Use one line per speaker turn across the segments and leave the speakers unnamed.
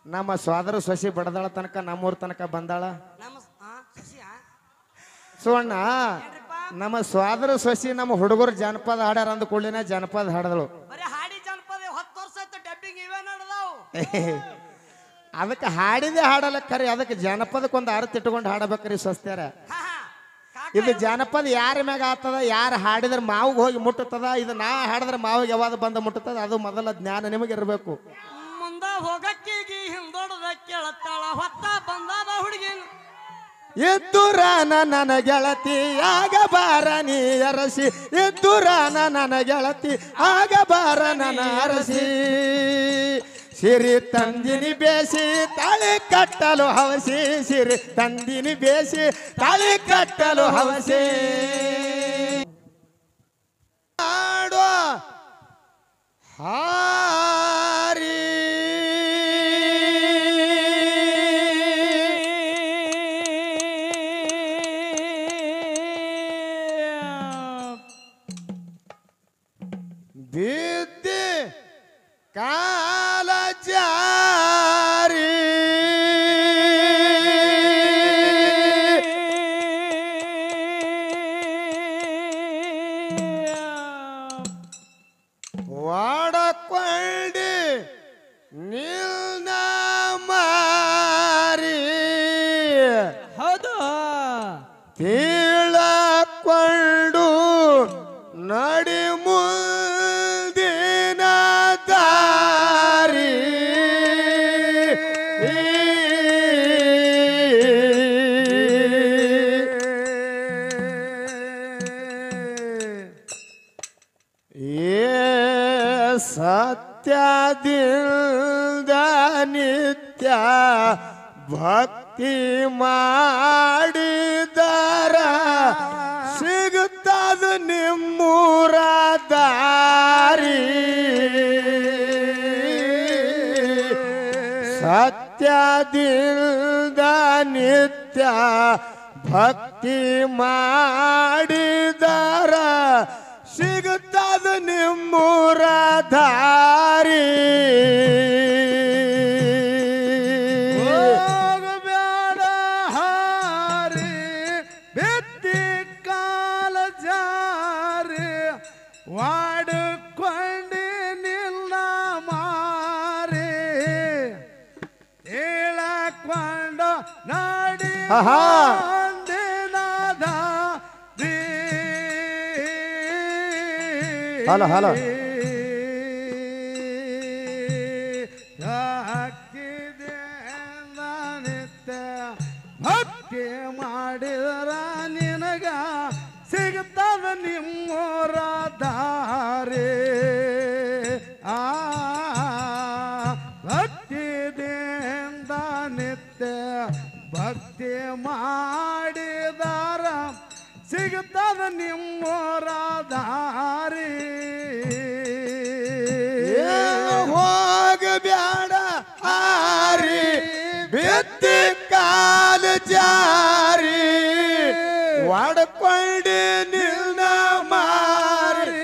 ನಮ್ಮ ಸ್ವಾದರ ಸೊಸಿ ಬಡದಾಳ ತನಕ ನಮ್ಮೂರ್ ತನಕ ಬಂದಾಳ
ನಮ್ಮ ಆ, ಶಶಿ ಆ?
ಸುವಣ್ಣ
ಏನ್ರಿಪ್ಪ?
ನಮ್ಮ ಸ್ವಾದರ ಸೊಸಿ ನಮ್ಮ ಹುಡುಗರು ಜನಪದ ಹಾಡ್ಯಾರ ಅಂದ ಕೂಡಲಿನ ಜನಪದ ಹಾಡದಳು
ಬರೀ ಹಾಡಿ ಜನಪದ ಹತ್ತು ವರ್ಷ ಆಯ್ತು ಡಬ್ಬಿಂಗ್ ಇವೇ ನಡೆದಾವು
ಅದಕ್ಕೆ ಹಾಡಿದೆ ಹಾಡಲ್ಲ ಖರೆ ಅದಕ್ಕೆ ಜನಪದಕ್ಕೊಂದು ಅರ್ಥ ಇಟ್ಕೊಂಡು ಹಾಡಬೇಕ್ರಿ ಸ್ವಸ್ತ್ಯಾರ
ಹಾ, ಹಾ. ಕಾಕ
ಇದು ಜನಪದ ಯಾರ ಮ್ಯಾಗ ಆಗ್ತದ ಯಾರು ಹಾಡಿದ್ರೆ ಮಾವಿಗೆ ಹೋಗಿ ಮುಟ್ಟುತ್ತದ ಇದು ನಾ ಹಾಡಿದ್ರೆ ಮಾವಿಗೆ ಯಾವಾಗ ಬಂದು ಮುಟ್ಟುತ್ತದ ಅದು ಮೊದಲ ಜ್ಞಾನ ನಿಮಗೆ ಇರಬೇಕು
ಮುಂದ ಹೋಗಕ್ಕೀಗಿ ಹಿಂದೊಡದ ಕೇಳತ್ತಾಳ ಹೊತ್ತ ಬಂದಾದ ಹುಡುಗಿನ
ಎದ್ದುರಾನ ನನ್ನ ಗೆಳತಿ ಆಗ ಬಾರ ನೀ ಅರಸಿ ಎದ್ದುರಾನ ನನ್ನ ಗೆಳತಿ ಆಗ ಬಾರ ನನ್ನ ಅರಸಿ ಸಿರಿ ತಂದಿನಿ ಬೇಸಿ ತಾಳಿ ಕಟ್ಟಲು ಹವಸಿ ಸಿರಿ ತಂದಿನಿ ಬೇಸಿ ತಾಳಿ ಕಟ್ಟಲು ಹವಸಿ ಆಡೋ ಹಾರಿ ಬಿದ್ದೆ ಕಾಲ ಜಾರಿ ವಾಡಕೊಂಡಿ ನಿಲ್ನ ಮಾರಿ
ಹೌದು
ತೀಳಕೊಂಡು ನಡಿ ಮುಂದಿನ ದಾರಿ ಏ ಸತ್ಯದಿಂದ ನಿತ್ಯ ಭಕ್ತಿ ಮಾಡಿದರ ಸಿಗುತ್ತದ ನಿಮ್ಮೂರ ದಾರಿ ಸತ್ಯದಿಂದ ನಿತ್ಯ ಭಕ್ತಿ ಮಾಡಿದರ ಸಿಗುತ್ತದ ನಿಮ್ಮೂರ ದಾರಿ
ಹೋಗಬೇಡ ಹಾರಿ ಬೆತ್ತಿ ಕಾಲ ಜಾರಿ ವಾಡಿಕೊಂಡಿ ನಿಲ್ಲ ಮಾರಿ ಹೇಳಕೊಂಡು ನಾಡಿ
ಆಹಾ.
ಒಂದಿನದ ದೀ.
Hello, hello.
ಹಾಕಿದೆ ನಿತ್ಯ ಭಕ್ತಿ ಮಾಡಿದ್ರ ನಿನಗ ಸಿಗ್ತದ ನಿಮ್ಮೋರ ದಾರಿ ಆ ಭಕ್ತಿದಿಂದ ನಿತ್ಯ ಭಕ್ತಿ ಮಾಡಿದಾರ ಸಿಗ್ತದ ನಿಮ್ಮೋರ ದಾರಿ
ಹೋಗಬ್ಯಾಡ ಆರಿ ಬಿತ್ತಿ ಕಾಲ ಜಾರಿ ವಾಡ್ಕೊಂಡಿ ನಿಲ್ನ ಮಾರಿ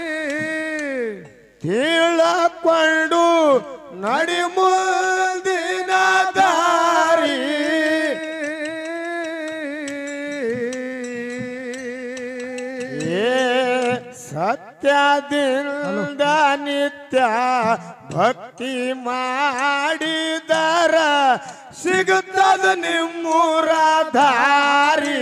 ತಿಳಕೊಂಡು ನಡಿ ಮುಂದಿನ ದಾರಿ ಏ ಸತ್ಯದಿಂದ ನಿತ್ಯ ಭಕ್ತಿ ಮಾಡಿದರ ಸಿಗುತ್ತದ ನಿಮ್ಮೂರ ದಾರಿ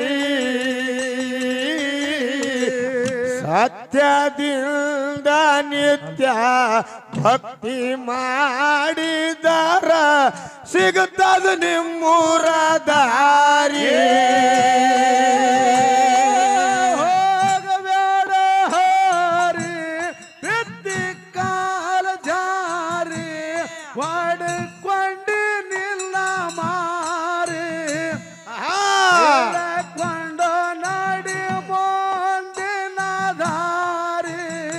ಸತ್ಯದಿಂದ ನಿತ್ಯ ಭಕ್ತಿ ಮಾಡಿದರ ಸಿಗುತ್ತದ ನಿಮ್ಮೂರ ದಾರಿ
ಹೋಗಬೇಡ ಹಾರಿ ಬಿತ್ತಿ ಕಾಲ ಜಾರಿ ವಾಡಿಕೊಂಡು ನಿಲ್ಲ ಮಾರಿ ಕೊಂಡು ನಡಿ ಮುಂದಿನ ದಾರಿ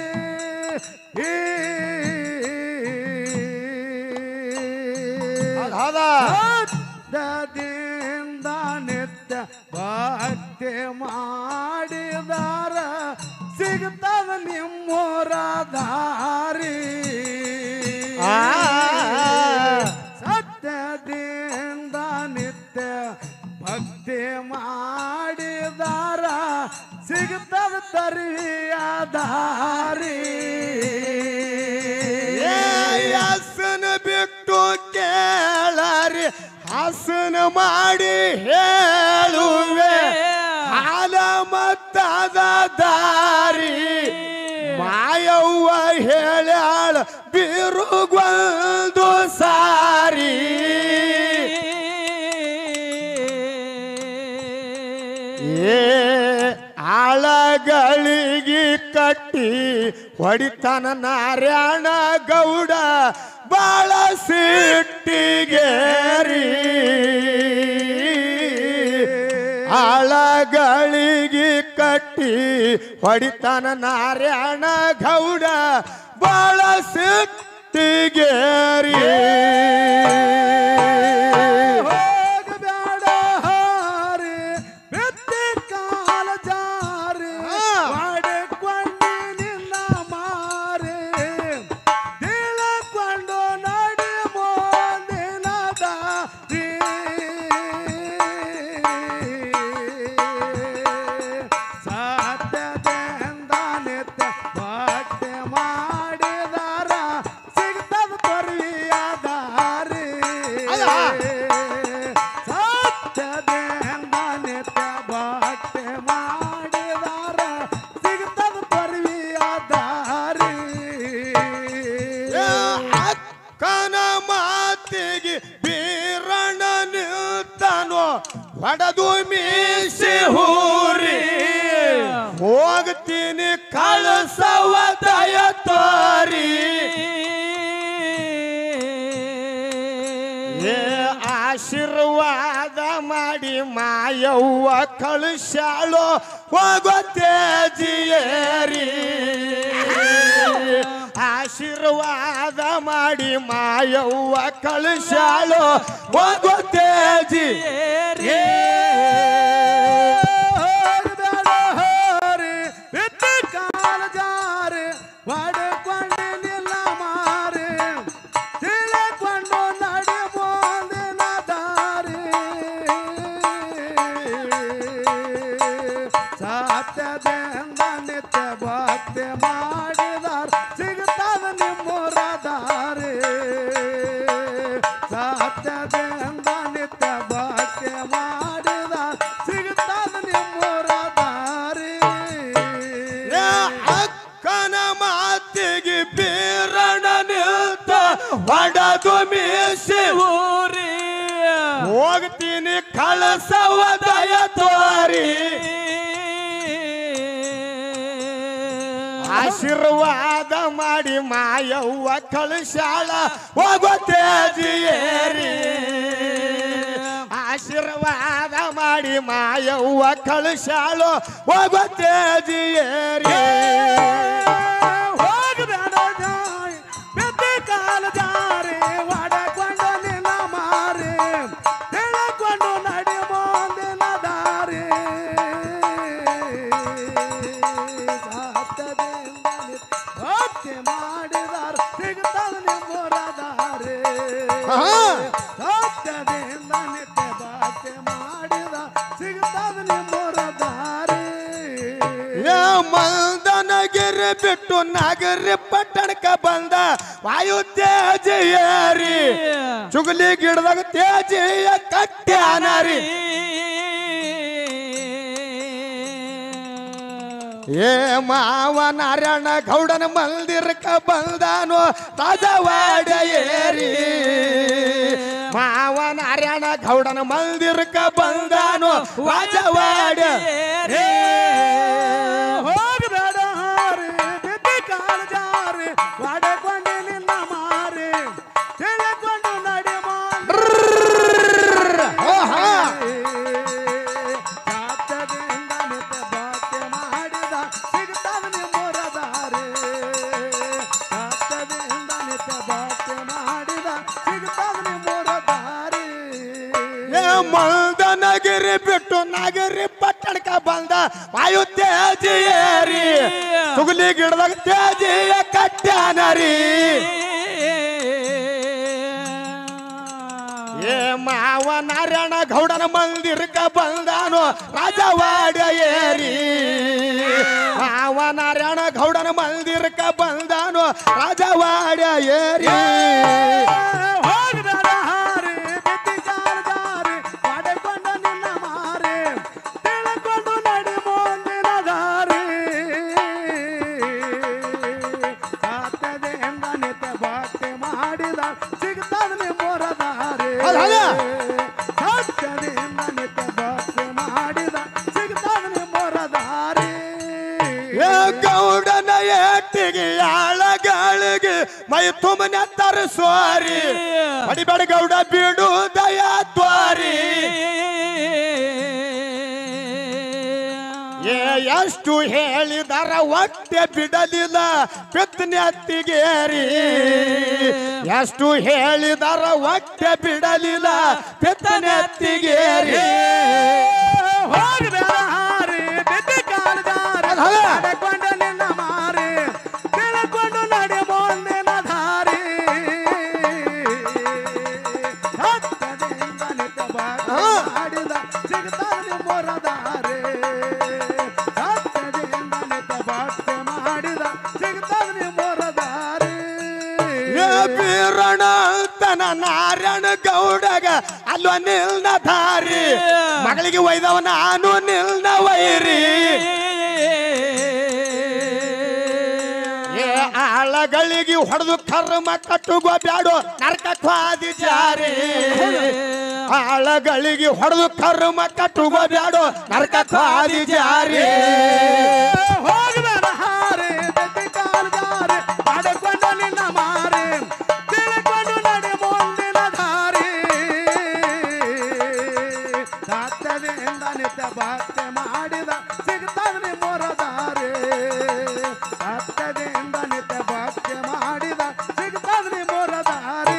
ಹೌದಾ
ಸದ್ಯದಿಂದ ನಿತ್ಯ ಭಕ್ತಿ ಮಾಡಿದಾರ ಸಿಗ್ತದ ನಿಮ್ಮೂರ ದಾರಿ
ಆ.
ಸತ್ಯದಿಂದ ಸತ್ಯದಿಂದ ನಿತ್ಯ ಭಕ್ತಿ ಮಾಡಿದಾರ ಸಿಗ್ತದ ತರಿಯ ದಾರಿ
ಹಸನ ಬಿಟ್ಟು ಕೇಳರಿ ಹಸನ ಮಾಡಿ ಹೇಳುವೆ ಹಾಲ ಮತ್ತದ ದಾರಿ ಮಾಯವ್ವ ಹೇಳ್ಯಾಳ ಬಿರುಗೊಂದು ಸಾರಿ ಏ ಆಳಗಳಿಗೆ ಕಟ್ಟಿ ಹೊಡಿತನ ನಾರಾಯಣ ಗೌಡ ಬಾಳ ಸಿಟ್ಟಿಗೇರಿ ಆಳಗಳಿಗೆ ಕಟ್ಟಿ ಹೊಡಿತನ ನಾರಾಯಣ ಗೌಡ ಬಾಳ ಸಿಟ್ಟಿಗೇರಿ
ಹೋಗಬೇಡ ಹಾರಿ ಬಿತ್ತಿ ಕಾಲ ಜಾರಿ
ಹಾ.
ಮಾಡಿಕೊಂಡು ನಿನ್ನ ಮಾರಿ ತಿಳಕೊಂಡು ನಡಿ ಮುಂದಿನ ದಾರಿ ಸತ್ಯದಿಂದ ನಿತ್ಯ ಭಕ್ತಿ ಮಾಡಿದಾರ ಸಿಗ್ತದ ತೊರಿಯ ದಾರಿ
ಅಲ್ಲ.
ಸತ್ಯದಿಂದ ನಿತ್ಯ ಭಕ್ತಿ ಮಾಡಿದಾರ ಸಿಗ್ತದ ತೊರಿಯ ದಾರಿ
ಏ ಅಕ್ಕನ ಮಾತಿಗೆ ಬೀರಣ್ಣ ನಿಲ್ತಾನೋ ಹೊಡೆದು ಮೀಸಿ ಹೂರಿ ಹೋಗ್ತೀನಿ ಕಳಸವ ದಯ ತೋರಿ ಏ ಆಶೀರ್ವಾದ ಮಾಡಿ ಮಾಯವ್ವ ಕಳಿಸ್ಯಾಳೋ ಹೋಗೋ ತೇಜಿಯೇರಿ ಆಶೀರ್ವಾದ ಮಾಡಿ ಮಾಯವ್ವ ಕಳಿಸ್ಯಾಳೋ ಹೋಗೋ ತೇಜಿ
ಹೋಗಬೇಡ ಹಾರಿ ಬಿತ್ತಿ ಕಾಲ ಜಾರಿ ಮಾಡಿಕೊಂಡು ನಿಲ್ಲ ಮಾರಿ ತಿಳಕೊಂಡು ನಡಿ ಮುಂದಿನ ದಾರಿ ಸತ್ಯದಿಂದ ನಿತ್ಯ ಭಕ್ತಿ ಮಾಡಿದಾರ ಸಿಗ್ತದ ನಿಮ್ಮೂರ ದಾರಿ ಸತ್ಯದಿಂದ ನಿತ್ಯ ಭಕ್ತಿ ಮಾಡಿದಾರ ಸಿಗ್ತದ ನಿಮ್ಮೂರ ದಾರಿ
ಏ ಅಕ್ಕನ ಮಾತಿಗೆ ಬೀರಣ ನಿಲ್ತ ಹೊಡೆದು ಮೀಸಿ
ಊರಿ
ಹೋಗ್ತೀನಿ ಕಳಸವ ದಯ ತೋರಿ ಆಶೀರ್ವಾದ ಮಾಡಿ ಮಾಯವ್ವ ಕಳಿಸ್ಯಾಳ ಹೋಗೋ ತೇಜಿಯೇರಿ ಆಶೀರ್ವಾದ ಮಾಡಿ ಮಾಯವ್ವ ಕಳಿಸ್ಯಾಳು ಹೋಗೋ ತೇಜಿಯೇರಿ
ಹೋಗಬೇಡ ಜಾಯ್ ಬೆದ್ದಿ ಕಾಲ ಜಾರಿ ಒಡಕೊಂಡು ನಿನ್ನ ಮಾರಿ ತಿಳಕೊಂಡು ನಡಿ ಮುಂದಿನ ದಾರಿ ಸತ್ಯದಿಂದ ನಿತ್ಯ ಭಕ್ತಿ ಮಾಡಿದಾರ ಸಿಗ್ತದ ನಿಮ್ಮೂರ ದಾರಿ
ಆಹಾ.
ಸತ್ಯದಿಂದ ನಿತ್ಯ ಭಕ್ತಿ ಮಾಡಿದ ಸಿಗ್ತದ ನಿಮ್ಮೂರ ದಾರಿ
ಏ ಮಲ್ದನಗಿರಿ ಬಿಟ್ಟು ನಗರಿ ಪಟ್ಟಣಕ್ಕ ಬಂದ ವಾಯು ತೇಜಿಯೇರಿ ಚುಗಲಿ ಗಿಡದಾಗ ತೇಜಿಯ ಕಟ್ಟ್ಯಾನರಿ ಏ ಮಾವ ನಾರಾಯಣ ಗೌಡನ ಮಂದಿರಕ್ಕ ಬಂದಾನು ರಾಜವಾಡ ಏರಿ ಮಾವ ನಾರಾಯಣ ಗೌಡನ ಮಂದಿರಕ್ಕ ಬಂದಾನು ರಾಜವಾಡ ಏ
ಹೋಗಬೇಡ ಹಾರಿ ಬಿದ್ದಿ ಕಾಲ ಜಾರಿ ವಾಡಕೊಂಡು ನಿನ್ನ ಮಾರಿ ತಿಳಿಕೊಂಡು ನಡಿ
ಓಹಾ.
ಸಾಧ್ಯದಿಂದ ನಿತ್ಯ ಭಕ್ತಿ ಮಾಡಿದ ಸಿಗ್ತದ ನಿಮ್ಮೂರ ದಾರಿ ಸಾಧ್ಯದಿಂದ ನಿತ್ಯ ಭಕ್ತಿ ಮಾಡಿದ ಸಿಗ್ತದ ನಿಮ್ಮೂರ ದಾರಿ
ಏ ಮಲ್ದನಗಿರಿ ಬಿಟ್ಟು ನಗರಿ ಪಟ್ಟಣಕ್ಕ ಬಂದ ವಾಯು ತೇಜಿಯೇರಿ ತುಗಲಿ ಗಿಡದಾಗ ತೇಜಿಯ ಕಟ್ಟ್ಯಾನರಿ ಏ ಮಾವ ನಾರಾಯಣ ಗೌಡನ ಮಂದಿರಕ್ಕ ಬಂದಾನು ರಾಜವಾಡ ಏರಿ ಮಾವ ನಾರಾಯಣ ಗೌಡನ ಮಂದಿರಕ್ಕ ಬಂದಾನು ರಾಜವಾಡ ಏರಿ
ಹೋಗಬೇಡ ಹಾರಿ ಬಿದ್ದಿ ಜಾರ ಜಾರಿ ಮಾಡಿಕೊಂಡ ನಿನ್ನ ಮಾರಿ ತಿಳ್ಕೊಂಡು ನಡಿ ಮುಂದಿನ ದಾರಿ ಸಾಧ್ಯತೆಯಿಂದ ನಿತ್ಯ ಭಕ್ತಿ ಮಾಡಿದ ಸಿಗ್ತದ ನಿಮ್ಮೂರ ದಾರಿ
ಹೌದ್ ಹೌದು.
ಸಾಧ್ಯತೆಯಿಂದ ನಿತ್ಯ ಭಕ್ತಿ ಮಾಡಿದ ಸಿಗ್ತದ ನಿಮ್ಮೂರ ದಾರಿ
ಏ ಗೌಡನ ಏಟಿಗೆ ಆಳಗಾಳಿಗೆ ಮೈ ತುಂಬನೆ ತರಿಸೋರಿ ಬಡಿಬೇಡ ಗೌಡ ಬಿಡು ದಯಾ ದ್ವಾರಿ ಏ ಎಷ್ಟು ಹೇಳಿದರ ಹೊಟ್ಟೆ ಬಿಡಲಿಲ್ಲ ಪಿತ್ನೆ ಅತ್ತಿಗೇರಿ ಎಷ್ಟು ಹೇಳಿದರ ಹೊಟ್ಟೆ ಬಿಡಲಿಲ್ಲ ಪಿತ್ತನೆ ಅತ್ತಿಗೇರಿ
ಹೋಗಬೇಡ ಹಾರಿ ಬಿದ್ದಿ ಕಾಲು ಜಾರಿ
ಅದ್ ಹೌದು.
ಮಾಡಿಕೊಂಡ ನಿನ್ನ ಮಾರಿ ತಿಳ್ಕೊಂಡು ನಡಿ ಮುಂದಿನ ದಾರಿ ಸತ್ಯದಿಂದ ನಿತ್ಯ ಭಕ್ತಿ
ಹಾ.
ಮಾಡಿದ ಸಿಗ್ತಾನೆ ನಿಮ್ಮೂರ ದಾರಿ ಸತ್ಯದಿಂದ ನಿತ್ಯ ಭಕ್ತಿ ಮಾಡಿದ ಸಿಗ್ತಾನೆ ನಿಮ್ಮೂರ ದಾರಿ
ಏ ಬೀರಣ ತನ ನಾರಾಯಣ ಗೌಡಗ ಅಲ್ವ ನಿಲ್ನ ದಾರಿ ಮಗಳಿಗೆ ಒಯ್ದವ ನಾನು ನಿಲ್ನ ವೈರಿ ಏ ಆಳಗಳಿಗೆ ಹೊಡೆದು ಕರ್ಮ ಕಟ್ಟುಗೋ ಬ್ಯಾಡೋ ನರಕ ಕ್ವಾದಿ ಜಾರಿ ಆಳಗಳಿಗೆ ಹೊಡೆದು ಕರ್ಮ ಕಟ್ಟುಗೋ ಬ್ಯಾಡೋ ನರಕ ಕ್ವಾದಿ ಜಾರಿ
ಹೋಗಬೇಡ ಹಾರಿ ಬೆಟ್ಟಿ ಕಾಲು ಜಾರಿ ಮಾಡಿಕೊಂಡು ನಿನ್ನ ಮಾರಿ ತಿಳ್ಕೊಂಡು ನಡಿ ಮುಂದಿನ ದಾರಿ ಸಾಧ್ಯದಿಂದ ನಿತ್ಯ ಭಕ್ತಿ ಮಾಡಿದ ಸಿಗ್ತದ ನಿಮ್ಮೂರ ದಾರಿ ಸಾಧ್ಯದಿಂದ ನಿತ್ಯ ಭಕ್ತಿ ಮಾಡಿದ ಸಿಗ್ತದ ನಿಮ್ಮೂರ ದಾರಿ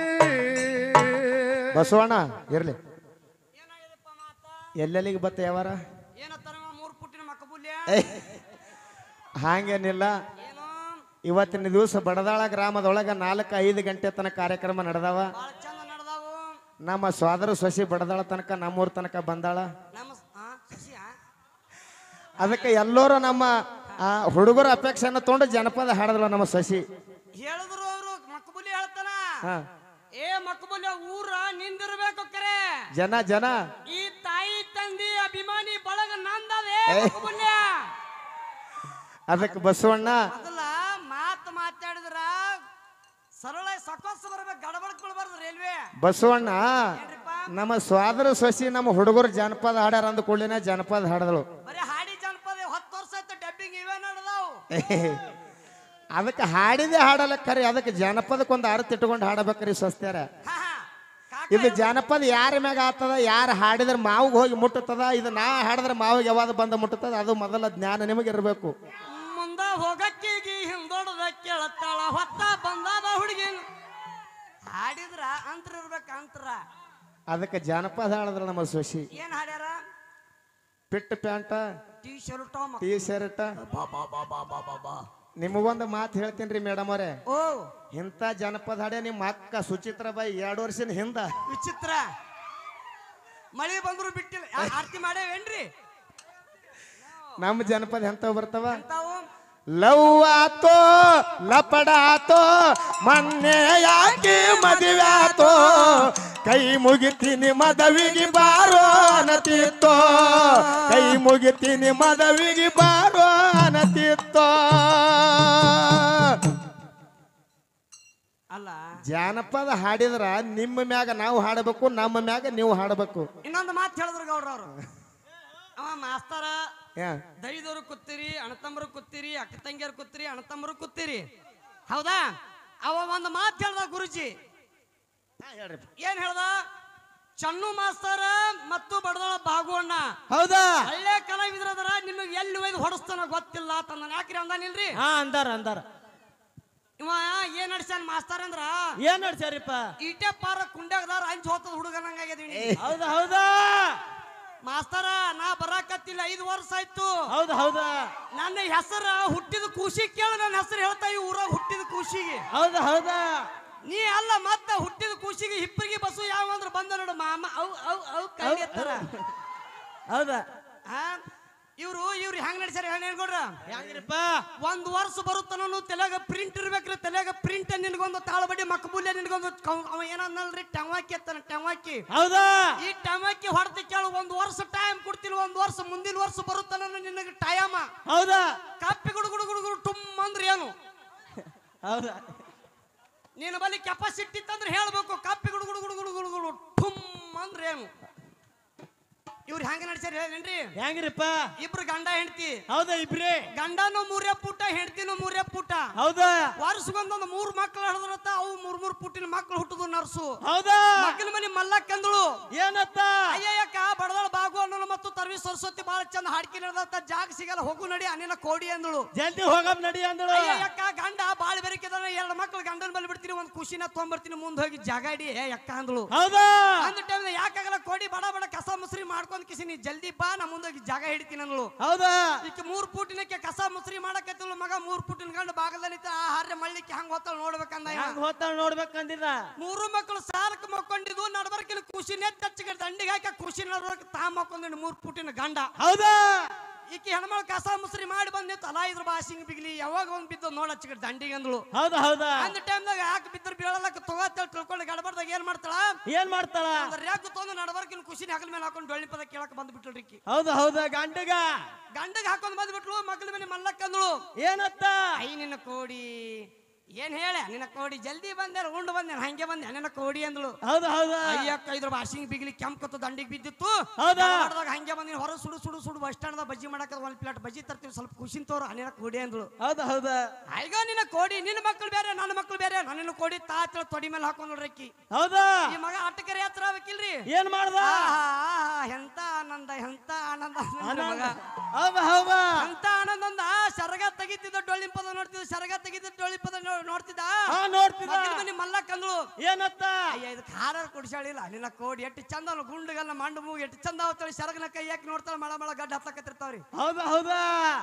ಬಸವಣ್ಣ ಇರ್ಲಿ
ಏನಾಗಿದಪ್ಪ ಮಾತ
ಎಲ್ಲೆಲ್ಲಿಗೆ ಬತ್ತ ಯಾವಾರ
ಏನತ್ತಾರ ಮೂರ್ ಪುಟ್ಟಿನ ಮಕ್ಕಬುಲ್ಯ
ಏಯ್, ಹಾಗೇನಿಲ್ಲ
ಏನು
ಇವತ್ತಿನ ದಿವಸ ಬಡದಾಳ ಗ್ರಾಮದೊಳಗ ನಾಲ್ಕು ಐದು ಗಂಟೆ ತನಕ ಕಾರ್ಯಕ್ರಮ ನಡೆದಾವ
ಬಾಳ ಚಂದ ನಡೆದಾವು
ನಮ್ಮ ಸ್ವಾದರ ಸೊಸಿ ಬಡದಾಳ ತನಕ ನಮ್ಮೂರ್ ತನಕ ಬಂದಾಳ
ನಮ್ಮ ಆ, ಶಶಿ ಆ?
ಅದಕ್ಕೆ ಎಲ್ಲರೂ ನಮ್ಮ ಆ, ಹುಡುಗರ ಅಪೇಕ್ಷೆಯನ್ನು ತೊಗೊಂಡು ಜನಪದ ಹಾಡಿದ್ಳು ನಮ್ಮ ಸಸಿ
ಹೇಳಿದ್ರು ಅವರು ಮಕ್ಕಬುಲಿ ಹೇಳ್ತಾನ
ಹಾ
ಏ ಮಕ್ಕಬುಲ್ಯ ಊರ ನಿಂದಿರ್ಬೇಕು ಕರೆ
ಜನ ಜನ
ಈ ತಾಯಿ ತಂದಿ ಅಭಿಮಾನಿ ಬಳಗ ನಂದವೇ
ಏ.
ಮಕ್ಕಬುಲ್ಯ
ಅದಕ್ಕೆ ಬಸವಣ್ಣ
ಮೊದಲ ಮಾತು ಮಾತಾಡಿದ್ರ ಸರಳ ಸಕೋಸ್ ಬರ್ಬೇಕು ಗಡಬಡಕ್ ಬಿಡ್ಬಾರ್ದು ರೈಲ್ವೆ
ಬಸವಣ್ಣ
ಏನ್ರಿಪ್ಪ
ನಮ್ಮ ಸ್ವಾದರ ಸೊಸಿ ನಮ್ಮ ಹುಡುಗರು ಜನಪದ ಹಾಡ್ಯಾರ ಅಂದ ಕೂಡಲಿನ ಜನಪದ ಹಾಡಿದಳು
ಬರೀ ಹಾಡಿ ಜನಪದ ಹತ್ತು ವರ್ಷ ಆಯ್ತು ಡಬ್ಬಿಂಗ್ ಇವೇ ನಡೆದಾವು
ಅದಕ್ಕೆ ಹಾಡಿದೆ ಹಾಡಲ್ಲ ಖರೆ ಅದಕ್ಕೆ ಜನಪದಕ್ಕೊಂದು ಅರ್ಥ ಇಟ್ಕೊಂಡು ಹಾಡಬೇಕ್ರಿ ಸ್ವಸ್ತ್ಯಾರ
ಹಾ, ಹಾ. ಕಾಕ
ಇದು ಜನಪದ ಯಾರ ಮ್ಯಾಗ ಆಗ್ತದ ಯಾರು ಹಾಡಿದ್ರೆ ಮಾವಿಗೆ ಹೋಗಿ ಮುಟ್ಟುತ್ತದ ಇದು ನಾ ಹಾಡಿದ್ರೆ ಮಾವಿಗೆ ಯಾವಾಗ ಬಂದು ಮುಟ್ಟುತ್ತದ ಅದು ಮೊದಲ ಜ್ಞಾನ ನಿಮಗೆ ಇರಬೇಕು
ಮುಂದ ಹೋಗಕ್ಕೀಗಿ ಹಿಂದೊಡದ ಕೇಳತ್ತಾಳ ಹೊತ್ತ ಬಂದಾದ ಹುಡುಗಿ ಹಾಡಿದ್ರ ಅಂತ್ರ ಇರ್ಬೇಕ ಅಂತ್ರ
ಅದಕ್ಕೆ ಜನಪದ ಹಾಡಿದ್ರ ನಮ್ಮ ಸೊಸಿ
ಏನ್ ಹಾಡ್ಯಾರ
fit pant
T shirt
T shirt ನಿಮಗೊಂದು ಮಾತು ಹೇಳ್ತೀನಿ ರೀ ಮೇಡಮ್ ಅವರೇ
ಓ
ಇಂಥ ಜನಪದ ಹಾಡೆ ನಿಮ್ಮ ಅಕ್ಕ ಸುಚಿತ್ರ ಬಾಯಿ ಎರಡು ವರ್ಷದ ಹಿಂದ
ವಿಚಿತ್ರ ಮಳಿ ಬಂದ್ರು ಬಿಟ್ಟಿಲ್ಲ ಆ- ಆರ್ತಿ ಮಾಡೇವೇನ್ರಿ
ನಮ್ಮ ಜನಪದ ಎಂತ ಬರ್ತಾವ
ತಾವು
ಲವ್ ಆತೋ ಲಪಡಾತೋ ಮೊನ್ನೆ ಯಾಕೆ ಮದುವೆ ಆತೋ ಕೈ ಮುಗಿತೀನಿ ಮದವಿಗೆ ಬಾರೋ ಅನತಿತ್ತೋ ಕೈ ಮುಗಿತೀನಿ ಮದವಿಗೆ ಬಾರೋ ಅನತಿತ್ತೋ
ಅಲ್ಲ
ಜಾನಪದ ಹಾಡಿದ್ರ ನಿಮ್ಮ ಮ್ಯಾಗ ನಾವು ಹಾಡಬೇಕು ನಮ್ಮ ಮ್ಯಾಗ ನೀವು ಹಾಡಬೇಕು
ಇನ್ನೊಂದು ಮಾತು ಹೇಳಿದ್ರು ಗೌಡ್ರ ಅವರು ಅವ ಮಾಸ್ತರ
ಯಾ
ದೈದವರು ಕೂತೀರಿ ಅಣ್ಣತಮ್ಮರು ಕೂತೀರಿ ಅಕ್ಕ ತಂಗಿಯರು ಕೂತೀರಿ ಅಣ್ಣತಮ್ಮರು ಕೂತೀರಿ ಹೌದಾ ಅವ ಒಂದು ಮಾತು ಹೇಳ್ದ ಗುರುಜಿ ಏನ್ ಹೇಳ್ದ ಚನ್ನು ಮಾಸ್ತರ ಮತ್ತು ಬಡದಳ ಬಾಗುವಣ್ಣ
ಹೌದಾ
ಹಳ್ಳೆ ಕಲಾವಿದ್ರದರ ನಿಮಗೆ ಎಲ್ಲಿ ಒಯ್ದು ಹೊಡಸ್ತಾನ ಗೊತ್ತಿಲ್ಲ ತಂದ ಯಾಕ್ರಿ ಅಂದಾನಿಲ್ರಿ
ಹಾ ಅಂದಾರ ಅಂದಾರ
ಇವ ಏನ್ ನಡ್ಸ್ಯಾನ ಮಾಸ್ತರ ಅಂದ್ರ
ಏನ್ ನಡ್ಸ್ಯಾರಿಪ್ಪ
ಈಟೆ ಪಾರ ಕುಂಡ್ಯಾಗದಾರ ಅಂಜ್ ಹೋತದ ಹುಡುಗನಂಗಾಗ್ಯದ
ಹೌದಾ ಹೌದಾ
ಮಾಸ್ತರ ನಾ ಬರಾಕತ್ತಿಲ್ಲ ಐದು ವರ್ಷ ಆಯ್ತು
ಹೌದಾ ಹೌದಾ
ನನ್ನ ಹೆಸರ ಹುಟ್ಟಿದ ಖುಷಿ ಕೇಳ ನನ್ನ ಹೆಸರು ಹೇಳ್ತಾ ಈ ಊರಾಗ ಹುಟ್ಟಿದ ಖುಷಿಗೆ
ಹೌದಾ ಹೌದಾ
ನೀ ಅಲ್ಲ ಮತ್ತ ಹುಟ್ಟಿದ ಖುಷಿಗೆ ಹಿಪ್ಪರಿಗೆ ಬಸ್ಸು ಯಾವ ಅಂದ್ರೆ ಬಂದ ನೋಡು ಮಾಮ ಅವ್ ಅವ್ ಅವ್ ಕೈ ಎತ್ತಾರ
ಹೌದಾ
ಇವ್ರು ಇವ್ರು ಹೆಂಗ್ ನಡ್ಸ್ಯಾರ ಹೇಳ್ಕೊಡ್ರ
ಹೆಂಗ್ರಿಪ್ಪ
ಒಂದ್ ವರ್ಷ ಬರುತ್ತಾನು ತಲೆಗ ಪ್ರಿಂಟ್ ಇರ್ಬೇಕ್ರಿ ತಲೆಗ ಪ್ರಿಂಟ್ ನಿನ್ಗೊಂದು ತಾಳಬಡಿ ಮಕ್ಕಬುಲ್ಯ ನಿನ್ಗೊಂದು ಕವ್- ಅವ ಏನನ್ನಲ್ರಿ ಟವಾಕಿ ಎತ್ತಾನ ಟವಾಕಿ
ಹೌದಾ
ಈ ಟಮಾಕಿ ಹೊಡೆದ ಕೇಳು ಒಂದ್ ವರ್ಷ ಟೈಮ್ ಕೊಡ್ತೀನಿ ಒಂದ್ ವರ್ಷ ಮುಂದಿನ ವರ್ಷ ಬರುತ್ತಾನ ನಿನಗೆ ಟೈಮ
ಹೌದಾ
ಕಾಪಿ ಗುಡು ಗುಡು ಗುಡು ಗುಡು ಟುಮ್ ಅಂದ್ರೆ ಏನು
ಹೌದಾ
ನೀನು ಬಲ್ಲಿ ಕೆಪಾಸಿಟಿ ಇತ್ತಂದ್ರೆ ಹೇಳ್ಬೇಕು ಕಾಪಿ ಗುಡು ಗುಡು ಗುಡು ಗುಡು ಗುಡು ಗುಡು ಟುಮ್ ಅಂದ್ರೆ ಏನು ಇವ್ರು ಹೆಂಗ ನಡ್ಸ್ಯಾರ ಹೇಳೇನ್ರಿ
ಹೆಂಗ್ರಿಪ್ಪ
ಇಬ್ರು ಗಂಡ ಹೆಂಡತಿ
ಹೌದಾ ಇಬ್ರಿ
ಗಂಡನು ಮೂರೇ ಪುಟ ಹೆಂಡತಿನೂ ಮೂರೇ ಪುಟ
ಹೌದಾ
ವರ್ಷಗೊಂದೊಂದು ಮೂರ್ ಮಕ್ಳು ಹಡದ್ರತ್ತ ಅವು ಮೂರ್ ಮೂರ್ ಪುಟ್ಟಿನ ಮಕ್ಳು ಹುಟ್ಟುದು ನರ್ಸು
ಹೌದಾ
ಮಕ್ಕಳ ಮನೆ ಮಲ್ಲಕ್ಕಂದಳು
ಏನತ್ತ
ಅಯ್ಯಯ್ಯಕ್ಕ ಬಡದಳ ಬಾಗು ಅನ್ನೋಳು ಮತ್ತು ತರ್ವಿ ಸರಸ್ವತಿ ಬಾಳ ಚಂದ ಹಾಡ್ಕಿ ನಡೆದತ್ತ ಜಾಗ ಸಿಗಲ್ಲ ಹೋಗು ನಡಿ ಅನಿನ ಕೋಡಿ ಅಂದಳು
ಜಲ್ದಿ ಹೋಗಮ್ ನಡಿ ಅಂದಳು
ಅಯ್ಯಯ್ಯಕ್ಕ ಗಂಡ ಬಾಳ ಬೆರಕಿದಾನ ಎರಡು ಮಕ್ಳು ಗಂಡನ ಬಲ್ಲಿ ಬಿಡ್ತೀನಿ ಒಂದ್ ಖುಷಿನ ತೊಗೊಂಬರ್ತೀನಿ ಮುಂದೆ ಹೋಗಿ ಜಾಗ ಇಡಿ ಏ ಅಕ್ಕ ಅಂದಳು
ಹೌದಾ
ಅಂದ ಟೈಮ್ ಯಾಕಾಗಲ್ಲ ಕೋಡಿ ಬಡ ಬಡ ಕಸ ಮುಸ್ರಿ ಮಾಡ್ಕೊಂಡ್ ಕಿಸಿ ನೀ ಜಲ್ದಿ ಬಾ ನಾ ಮುಂದೆ ಹೋಗಿ ಜಾಗ ಹಿಡಿತೀನಿ ಅಂದಳು
ಹೌದಾ
ಈಕೆ ಮೂರ್ ಪುಟಿನಕ್ಕೆ ಕಸ ಮುಸ್ರಿ ಮಾಡಕತ್ತಿಳು ಮಗ ಮೂರ್ ಪುಟಿನ ಗಂಡ ಬಾಗಲಲ್ಲಿ ನಿಂತ ಆ ಹಾರ್ಯ ಮಳ್ಳಿಕ್ಕೆ ಹಂಗ ಹೊತ್ತಳ ನೋಡ್ಬೇಕಂದ ಇವ.
ಹೆಂಗ್ ಹೋತಾಳ ನೋಡ್ಬೇಕಂದಿಲ್ಲ
ಮೂರು ಮಕ್ಕಳು ಸಾಲಕ್ಕೆ ಮಕ್ಕೊಂಡಿದ್ವು ನಡ್ಬರ್ಕಿನ ಖುಷಿನೇ ತಚ್ಚಿಗೆ ದಂಡಿಗೆ ಹಾಕಿ ಖುಷಿ ನಡ್ಬರ್ಕ ತಾ ಮಕ್ಕೊಂಡ್ ಮೂರ್ ಪುಟಿನ ಗಂಡ
ಹೌದಾ
ಈಕೆ ಹೆಣ್ಮಳು ಕಸ ಮುಸ್ರಿ ಮಾಡಿ ಬಂದಿತ್ತು ಅಲ್ಲ ಇದ್ರ ಬಾಸಿಂಗ್ ಬಿಗ್ಲಿ ಯಾವಾಗ ಒಂದ್ ಬಿದ್ದು ನೋಡ ಹಚ್ಚಿಗೆ ದಂಡಿಗೆ ಅಂದ್ಳು
ಹೌದಾ ಹೌದಾ
ಅಂದ ಟೈಮ್ದಾಗ ಯಾಕೆ ಬಿದ್ದರು ಬೀಳಲಕ್ಕ ತಗೋತೇಳಿ ತಿಳ್ಕೊಂಡು ಗಡಬಡ್ದಾಗ ಏನ್ ಮಾಡ್ತಾಳ
ಏನ್ ಮಾಡ್ತಾಳ
ಅದ್ರ ರೇಖು ತೊಂದು ನಡಬರ್ಕಿನ ಖುಷಿನ ಹಗಲ ಮೇಲೆ ಹಾಕೊಂಡು ಡೊಳ್ಳಿ ಪದ ಕೇಳಕ್ ಬಂದ್ ಬಿಟ್ರಿ ಈಕಿ
ಹೌದಾ ಹೌದಾ ಗಂಡಗ
ಗಂಡಗೆ ಹಾಕೊಂಡ್ ಬಂದ್ಬಿಟ್ಲು ಮಕ್ಕಳ ಮನೆ ಮಲ್ಲಕ್ಕಂದಳು
ಏನತ್ತ
ಐ ನಿನ್ನ ಕೋಡಿ ಏನ್ ಹೇಳ ನಿನ್ನ ಕೋಡಿ ಜಲ್ದಿ ಬಂದೆ ಉಂಡು ಬಂದೆ ಹಂಗೆ ಬಂದೆ ನಿನ್ನ ಕೋಡಿ ಅಂದಳು
ಹೌದಾ ಹೌದಾ
ಅಯ್ಯಕ್ಕ ಇದ್ರ ಬಾಸಿಂಗ್ ಬಿಗ್ಲಿ ಕೆಂಪತ್ತು ದಂಡಿಗೆ ಬಿದ್ದಿತ್ತು
ಹೌದಾ?
ಹೊಡ್ದಾಗ ಹಂಗೆ ಬಂದಿನಿ ಹೊರ ಸುಡು ಸುಡು ಸುಡು ಬಸ್ ಸ್ಟ್ಯಾಂಡ್ ಬಜ್ಜಿ ಮಾಡಕ ಒಂದ್ ಪ್ಲೇಟ್ ಬಜ್ಜಿ ತರ್ತೀವಿ ಸ್ವಲ್ಪ ಖುಷಿನ್ ತೋರು ನಿನ್ನ ಕೋಡಿ ಅಂದಳು
ಹೌದಾ ಹೌದಾ
ಈಗ ನಿನ್ನ ಕೋಡಿ ನಿನ್ನ ಮಕ್ಕಳು ಬೇರೆ ನನ್ನ ಮಕ್ಕಳು ಬೇರೆ ನನ್ನ ಕೋಡಿ ತಾತ ತೊಡಿ ಮೇಲೆ ಹಾಕೊಂಡ್ ಅಕ್ಕಿ
ಹೌದಾ
ಈ ಮಗ ಆಟಕರೆ ಹತ್ರ ಆಗ್ಬೇಕಿಲ್ರಿ
ಏನ್ ಮಾಡ್ದ
ಆಹಾ, ಆಹಾ, ಎಂತ ಆನಂದ ಎಂತ ಆನಂದ ಅಂದ ಮಗ
ಹೌದಾ ಹೌದಾ
ಅಂತ ಆನಂದ ಅಂದ ಸರಗ ತೆಗಿತಿದ್ದ ಡೊಳ್ಳಿಂಪದ ನೋಡ್ತಿದ್ದ ಸರಗ ತೆಗಿತಿದ್ದ ಡೊಳ್ಳಿಂಪದ ನೋ- ನೋಡ್ತಿದ್ದ
ಹಾ ನೋಡ್ತಿದ
ಮಗ್ಗಲ್ ಮನೆ ಮಲ್ಲ ಕಂದಳು
ಏನತ್ತ
ಅಯ್ಯ ಇದು ಖಾರ ಕುಡಿಸಾಳಿಲ್ಲ ನಿನ್ನ ಕೋಡಿ ಎಷ್ಟು ಚಂದ ಅಲ್ಲ ಗುಂಡುಗಲ್ಲ ಮಂಡು ಮೂಗು ಎಷ್ಟು ಚಂದ ಅವತ್ತಳಿ ಸರಗನ ಕೈ ಯಾಕೆ ನೋಡ್ತಾಳ ಮಳ ಮಳ ಗಡ್ಡ ಹತ್ತಕತ್ತಿರ್ತಾವ್ರಿ
ಹೌದಾ ಹೌದಾ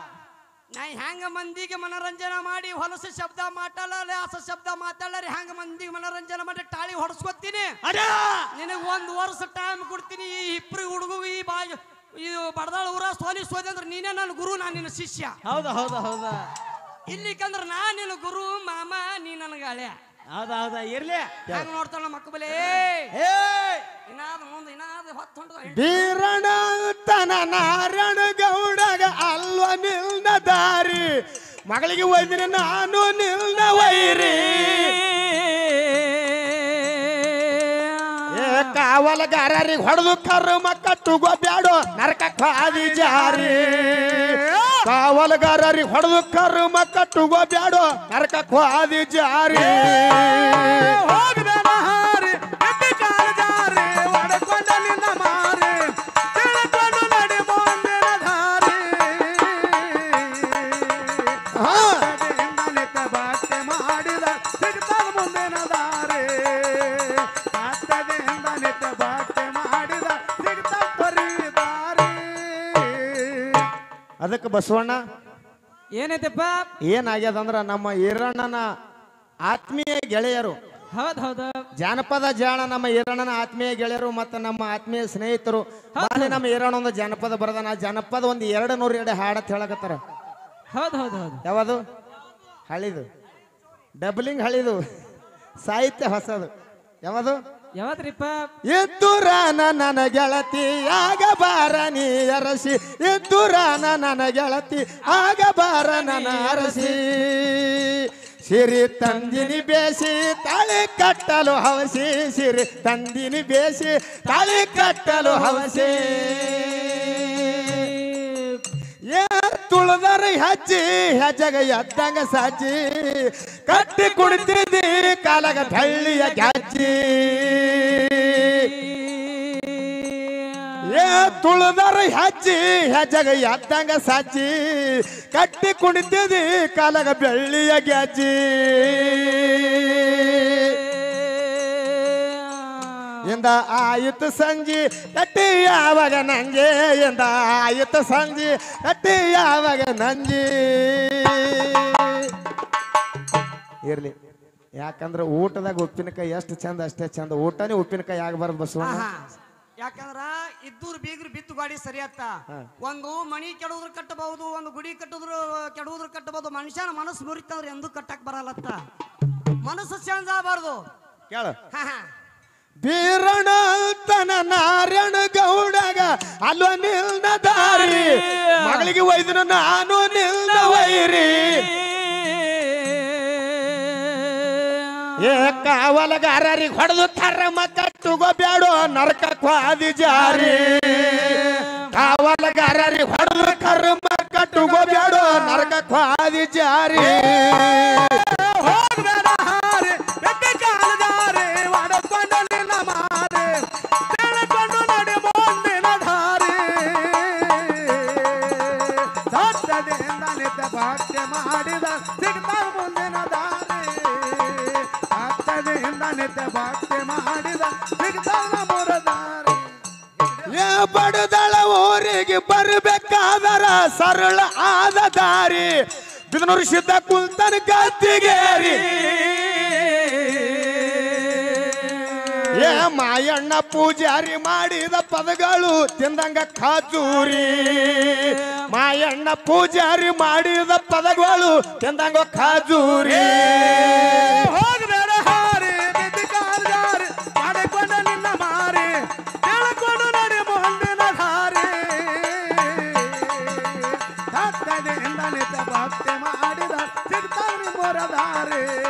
ನಾ ಹೆಂಗ ಮಂದಿಗೆ ಮನರಂಜನೆ ಮಾಡಿ ಹೊಲಸು ಶಬ್ದ ಮಾತಾಡಲ್ಲ ಹೊಸ ಶಬ್ದ ಮಾತಾಡಲ್ಲ ಹೆಂಗ ಮಂದಿಗೆ ಮನರಂಜನೆ ಮಾಡಿ ಟಾಳಿ ಹೊಡ್ಸ್ಕೊತೀನಿ
ಅಡ
ನಿನಗೆ ಒಂದು ವರ್ಷ ಟೈಮ್ ಕೊಡ್ತೀನಿ ಈ ಇಬ್ರು ಹುಡುಗ ಈ ಬಾ ಇದು ಬಡದಾಳ ಊರ ಸೋಲಿ ಸೋದಿ ಅಂದ್ರೆ ನೀನೇ ನನ್ನ ಗುರು ನಾನು ನಿನ್ನ ಶಿಷ್ಯ
ಹೌದಾ ಹೌದಾ ಹೌದಾ
ಇಲ್ಲಿಕಂದ್ರ ನಾ ನಿನ್ನ ಗುರು ಮಾಮ ನೀ ನನಗ ಹಳೆ
ಹೌದಾ ಹೌದಾ ಇರ್ಲಿ
ಹೆಂಗ ನೋಡ್ತಾಳ ಮಕ್ಕ ಬಲೆ
ಏ
ಇನ್ನಾದ ಮುಂದೆ ಇನ್ನಾದ ಹೊತ್ತು ಹೊಂಟದ
ಬೀರಣ ತನ ನಾರಾಯಣ ಗೌಡಗ ಅಲ್ವ ನಿಲ್ದ ದಾರಿ ಮಗಳಿಗೆ ಒಯ್ದಿನ ನಾನು ನಿಲ್ದ ವೈರಿ ಏ ಕಾವಲಗಾರರಿಗೆ ಹೊಡೆದು ಕರ್ಮ ಕಟ್ಟುಗೋ ಬ್ಯಾಡೋ ನರಕ ಖಾದಿ ಜಾರಿ ಕಾವಲಗಾರರಿಗೆ ಹೊಡೆದು ಕರ್ಮ ಕಟ್ಟುಗೋ ಬ್ಯಾಡೋ ನರಕ ಖಾದಿ ಜಾರಿ
ಹೋಗಬೇಡ ಹಾರಿ ಎತ್ತಿ ಕಾಲು ಜಾರಿ ಒಡೆಕೊಂಡ ನಿನ್ನ ಮಾರಿ ತಿಳ್ಕೊಂಡು ನಡಿ ಮುಂದಿನ ದಾರಿ
ಹಾ.
ಆತದಿಂದ ನಿತ್ಯ ಭಕ್ತಿ ಮಾಡಿದ ಸಿಗ್ತದ ಮುಂದಿನ ದಾರಿ ಆತದಿಂದ ನಿತ್ಯ ಭಕ್ತಿ ಮಾಡಿದ ಸಿಗ್ತದ ತೊರಿ ದಾರಿ
ಅದಕ್ಕೆ ಬಸವಣ್ಣ
ಏನೈತಪ್ಪ
ಏನಾಗ್ಯದ ಅಂದ್ರ ನಮ್ಮ ಈರಣ್ಣನ ಆತ್ಮೀಯ ಗೆಳೆಯರು
ಹೌದ್ ಹೌದು
ಜಾನಪದ ಜಾಣ ನಮ್ಮ ಈರಣ್ಣನ ಆತ್ಮೀಯ ಗೆಳೆಯರು ಮತ್ತು ನಮ್ಮ ಆತ್ಮೀಯ ಸ್ನೇಹಿತರು ಬಾಲಿ ನಮ್ಮ ಈರಣ್ಣ ಒಂದು ಜಾನಪದ ಬರದಾನ ಆ ಜಾನಪದ ಒಂದು ಎರಡು ನೂರು ಎರಡು ಹಾಡತ್ ಹೇಳಕತ್ತಾರ
ಹೌದ್ ಹೌದ್ ಹೌದು
ಯಾವುದು ಹಳಿದು ಡಬ್ಲಿಂಗ್ ಹಳಿದು ಸಾಹಿತ್ಯ ಹೊಸದು ಯಾವುದು
ಯಾವತ್ರಿಪ್ಪ
ಎದ್ದುರಾನ ನನ್ನ ಗೆಳತಿ ಆಗ ಬಾರ ನೀ ಅರಸಿ ಎದ್ದುರಾನ ನನ್ನ ಗೆಳತಿ ಆಗ ಬಾರ ನನ್ನ ಅರಸಿ ಸಿರಿ ತಂದಿನಿ ಬೇಸಿ ತಾಳಿ ಕಟ್ಟಲು ಹವಸಿ ಸಿರಿ ತಂದಿನಿ ಬೇಸಿ ತಾಳಿ ಕಟ್ಟಲು ಹವಸಿ ಏ ತುಳದರ ಹಚ್ಚಿ ಹೆಜ್ಜಗ ಎದ್ದಂಗ ಸಾಚಿ ಕಟ್ಟಿ ಕುಡಿತಿದ್ದಿ ಕಾಲಗ ಬೆಳ್ಳಿಯ ಗಾಚಿ ಏ ತುಳದರ ಹಚ್ಚಿ ಹೆಜ್ಜಗ ಎದ್ದಂಗ ಸಾಚಿ ಕಟ್ಟಿ ಕುಣಿತಿದ್ದಿ ಕಾಲಗ ಬೆಳ್ಳಿಯ ಗಾಚಿ ಎಂದ ಆಯಿತು ಸಂಜಿ ಕಟ್ಟಿ ಯಾವಾಗ ನಂಗೆ ಎಂದ ಆಯಿತು ಸಂಜಿ ಕಟ್ಟಿ ಯಾವಾಗ ನಂಜಿ ಇರ್ಲಿ ಯಾಕಂದ್ರೆ ಊಟದಾಗ ಉಪ್ಪಿನಕಾಯಿ ಎಷ್ಟು ಚಂದ ಅಷ್ಟೇ ಚಂದ ಊಟನೇ ಉಪ್ಪಿನಕಾಯಿ ಆಗಬಾರ್ದು ಬಸವಣ್ಣ
ಆಹಾ. ಯಾಕಂದ್ರ ಇದ್ದೂರು ಬೀಗ್ರು ಬಿತ್ತು ಗಾಡಿ ಸರಿ ಅತ್ತ ಒಂದು ಮನಿ ಕೆಡುದ್ರ ಕಟ್ಟಬಹುದು ಒಂದು ಗುಡಿ ಕಟ್ಟುದ್ರ ಕೆಡುದ್ರ ಕಟ್ಟಬಹುದು ಮನುಷ್ಯನ ಮನಸ್ಸು ಮುರಿತಂದ್ರೆ ಎಂದೂ ಕಟ್ಟಕ್ ಬರಲ್ಲತ್ತ ಮನಸ್ಸು ಚೇಂಜ್ ಆಗಬಾರ್ದು
ಕೇಳು
ಹಾ ಹಾ
ಬೀರಣ ತನ ನಾರಾಯಣ ಗೌಡಗ ಅಲ್ವ ನಿಲ್ದ ದಾರಿ ಮಗಳಿಗೆ ಒಯ್ದನು ನಾನು ನಿಲ್ದ ವೈರಿ ಏ ಕಾವಲಗಾರರಿಗೆ ಹೊಡೆದು ಕರ್ಮ ಕಟ್ಟುಗೋ ಬ್ಯಾಡೋ ನರಕ ಕ್ವಾದಿ ಜಾರಿ ಕಾವಲಗಾರರಿಗೆ ಹೊಡೆದು ಕರ್ಮ ಕಟ್ಟುಗೋ ಬ್ಯಾಡೋ ನರಕ ಕ್ವಾದಿ ಜಾರಿ
ಹೋಗ್ಬೇಡ ಹಾರೆ ಬೆಟ್ಟಿ ಕಾಲದಾರೆ ಒಡಕೊಂಡ ನಿನ್ನ ಮಾರೆ ತಿಳ್ಕೊಂಡು ನಡಿ ಮುಂದಿನ ದಾರಿ ಸತ್ತದಿಂದ ನಿತ್ಯ ಭಕ್ತಿ ಮಾಡಿದ ಸಿಗ್ತಾವ ಮುಂದಿನ ದಾರಿ ಸತ್ತದಿಂದ ನಿತ್ಯ ಭಕ್ತಿ ಮಾಡಿದ ಸಿಗ್ತಾವ ಮೂರ ದಾರಿ
ಏ ಬಡದಳ ಊರಿಗೆ ಬರಬೇಕಾದರ ಸರಳ ಆದ ದಾರಿ ಬಿದನೂರು ಸಿದ್ಧ ಕುಲ್ತನ ಗದ್ದಿಗೇರಿ ಏ ಮಾಯಣ್ಣ ಪೂಜಾರಿ ಮಾಡಿದ ಪದಗಳು ತಿಂದಂಗ ಖಾಜೂರಿ ಮಾಯಣ್ಣ ಪೂಜಾರಿ ಮಾಡಿದ ಪದಗಳು ತಿಂದಂಗ ಖಾಜೂರಿ
ಹೋಗಬೇಡ ಹಾರಿ ಬಿದ್ದಿ ಕಾಲ್ಗಾರಿ ಮಾಡಿಕೊಂಡ ನಿನ್ನ ಮಾರಿ ತಿಳ್ಕೊಂಡು ನಡಿ ಮುಂದಿನ ದಾರಿ ಸತ್ತದಿಂದ ನಿತ್ಯ ಭಕ್ತಿ ಮಾಡಿದ ಸಿಗ್ತಾವ್ರಿ ಮೊರ ದಾರಿ